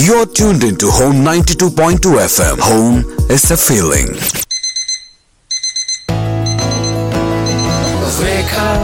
You're tuned into Home 92.2 FM. Home is a feeling. Wake up,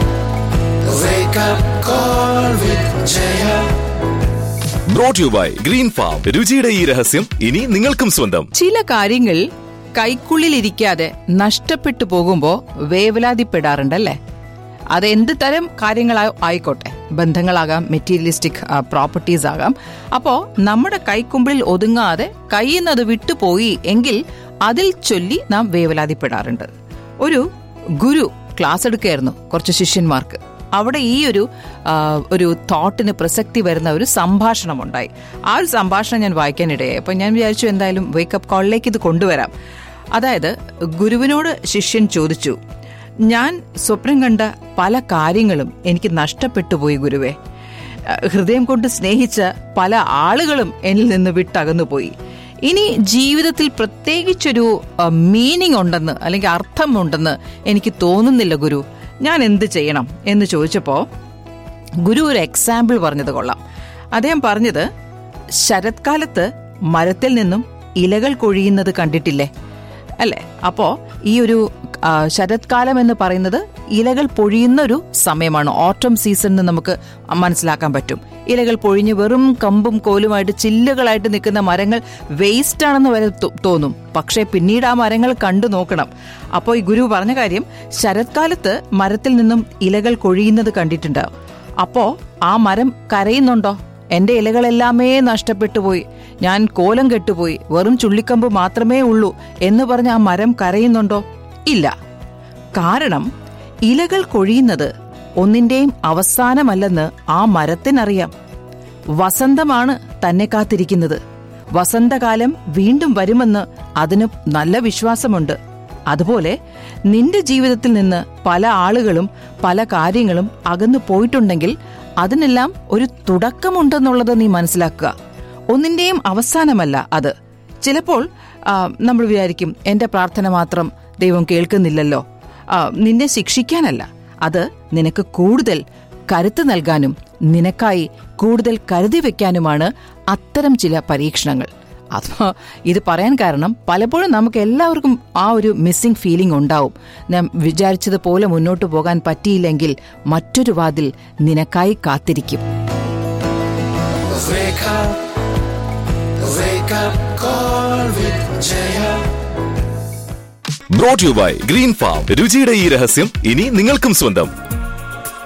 wake up, call with Jaya. Brought you by green farm രുചിയുടെ ഈ രഹസ്യം ഇനി നിങ്ങൾക്കും സ്വന്തം ചില കാര്യങ്ങൾ കൈക്കുള്ളിലിരിക്കാതെ നഷ്ടപ്പെട്ടു പോകുമ്പോ വേവലാതിപ്പെടാറുണ്ടല്ലേ അത് എന്ത് തരം കാര്യങ്ങളാ ആയിക്കോട്ടെ ബന്ധങ്ങളാകാം മെറ്റീരിയലിസ്റ്റിക് പ്രോപ്പർട്ടീസ് ആകാം അപ്പോ നമ്മുടെ കൈക്കുമ്പിളിൽ ഒതുങ്ങാതെ കയ്യിൽ നിന്ന് അത് വിട്ടുപോയി എങ്കിൽ അതിൽ ചൊല്ലി നാം വേവലാതിപ്പെടാറുണ്ട് ഒരു ഗുരു ക്ലാസ് എടുക്കുകയായിരുന്നു കുറച്ച് ശിഷ്യന്മാർക്ക് അവിടെ ഈ ഒരു ആ, ഒരു തോട്ടിന് പ്രസക്തി വരുന്ന ഒരു സംഭാഷണം ഉണ്ടായി ആ ഒരു സംഭാഷണം ഞാൻ വായിക്കാനിടയായി അപ്പൊ ഞാൻ വിചാരിച്ചു എന്തായാലും വേക്കപ്പ് കോളിലേക്ക് ഇത് കൊണ്ടുവരാം അതായത് ഗുരുവിനോട് ശിഷ്യൻ ചോദിച്ചു ഞാൻ സ്വപ്നം കണ്ട പല കാര്യങ്ങളും എനിക്ക് നഷ്ടപ്പെട്ടു പോയി ഗുരുവേ അഹ് ഹൃദയം കൊണ്ട് സ്നേഹിച്ച പല ആളുകളും എന്നിൽ നിന്ന് വിട്ടകന്നു പോയി ഇനി ജീവിതത്തിൽ പ്രത്യേകിച്ചൊരു മീനിങ് ഉണ്ടെന്ന് അല്ലെങ്കിൽ അർത്ഥമുണ്ടെന്ന് എനിക്ക് തോന്നുന്നില്ല ഗുരു ഞാൻ എന്ത് ചെയ്യണം എന്ന് ചോദിച്ചപ്പോ ഗുരു ഒരു എക്സാമ്പിൾ പറഞ്ഞത് കൊള്ളാം അദ്ദേഹം പറഞ്ഞത് ശരത്കാലത്ത് മരത്തിൽ നിന്നും ഇലകൾ കൊഴിയുന്നത് കണ്ടിട്ടില്ലേ അല്ലേ അപ്പോ ഈ ഒരു ആ, ശരത്കാലം എന്ന് പറയുന്നത് ഇലകൾ പൊഴിയുന്ന ഒരു സമയമാണ് ഓട്ടം സീസൺ എന്ന് നമുക്ക് മനസ്സിലാക്കാൻ പറ്റും ഇലകൾ പൊഴിഞ്ഞ് വെറും കമ്പും കോലുമായിട്ട് ചില്ലുകളായിട്ട് നിൽക്കുന്ന മരങ്ങൾ വേസ്റ്റ് ആണെന്ന് വരെ തോ- തോന്നും പക്ഷേ പിന്നീട് ആ മരങ്ങൾ കണ്ടു നോക്കണം അപ്പോൾ ഈ ഗുരു പറഞ്ഞ കാര്യം ശരത്കാലത്ത് മരത്തിൽ നിന്നും ഇലകൾ കൊഴിയുന്നത് കണ്ടിട്ടുണ്ട് അപ്പോ ആ മരം കരയുന്നുണ്ടോ എന്റെ ഇലകളെല്ലാമേ നഷ്ടപ്പെട്ടു പോയി ഞാൻ കോലം കെട്ടുപോയി വെറും ചുള്ളിക്കമ്പ് മാത്രമേ ഉള്ളൂ എന്ന് പറഞ്ഞ് ആ മരം കരയുന്നുണ്ടോ ഇല്ല കാരണം ഇലകൾ കൊഴിയുന്നത് ഒന്നിന്റെയും അവസാനമല്ലെന്ന് ആ മരത്തിനറിയാം വസന്തമാണ് തന്നെ കാത്തിരിക്കുന്നത് വസന്തകാലം വീണ്ടും വരുമെന്ന് അതിന് നല്ല വിശ്വാസമുണ്ട് അതുപോലെ നിന്റെ ജീവിതത്തിൽ നിന്ന് പല ആളുകളും പല കാര്യങ്ങളും അകന്നു പോയിട്ടുണ്ടെങ്കിൽ അതിനെല്ലാം ഒരു തുടക്കമുണ്ടെന്നുള്ളത് നീ മനസ്സിലാക്കുക ഒന്നിന്റെയും അവസാനമല്ല അത് ചിലപ്പോൾ ആ, നമ്മൾ വിചാരിക്കും എന്റെ പ്രാർത്ഥന മാത്രം ദൈവം കേൾക്കുന്നില്ലല്ലോ ആ, നിന്നെ ശിക്ഷിക്കാനല്ല അത് നിനക്ക് കൂടുതൽ കരുത്ത് നൽകാനും നിനക്കായി കൂടുതൽ കരുതി വെക്കാനുമാണ് അത്തരം ചില പരീക്ഷണങ്ങൾ അഥവാ ഇത് പറയാൻ കാരണം പലപ്പോഴും നമുക്ക് എല്ലാവർക്കും ആ ഒരു മിസ്സിംഗ് ഫീലിംഗ് ഉണ്ടാവും നാം വിചാരിച്ചതുപോലെ മുന്നോട്ട് പോകാൻ പറ്റിയില്ലെങ്കിൽ മറ്റൊരു വാതിൽ നിനക്കായി കാത്തിരിക്കും Wake up, wake up, call with Jaya. Brought you by green farm രുചിയുടെ ഈ രഹസ്യം ഇനി നിങ്ങൾക്കും സ്വന്തം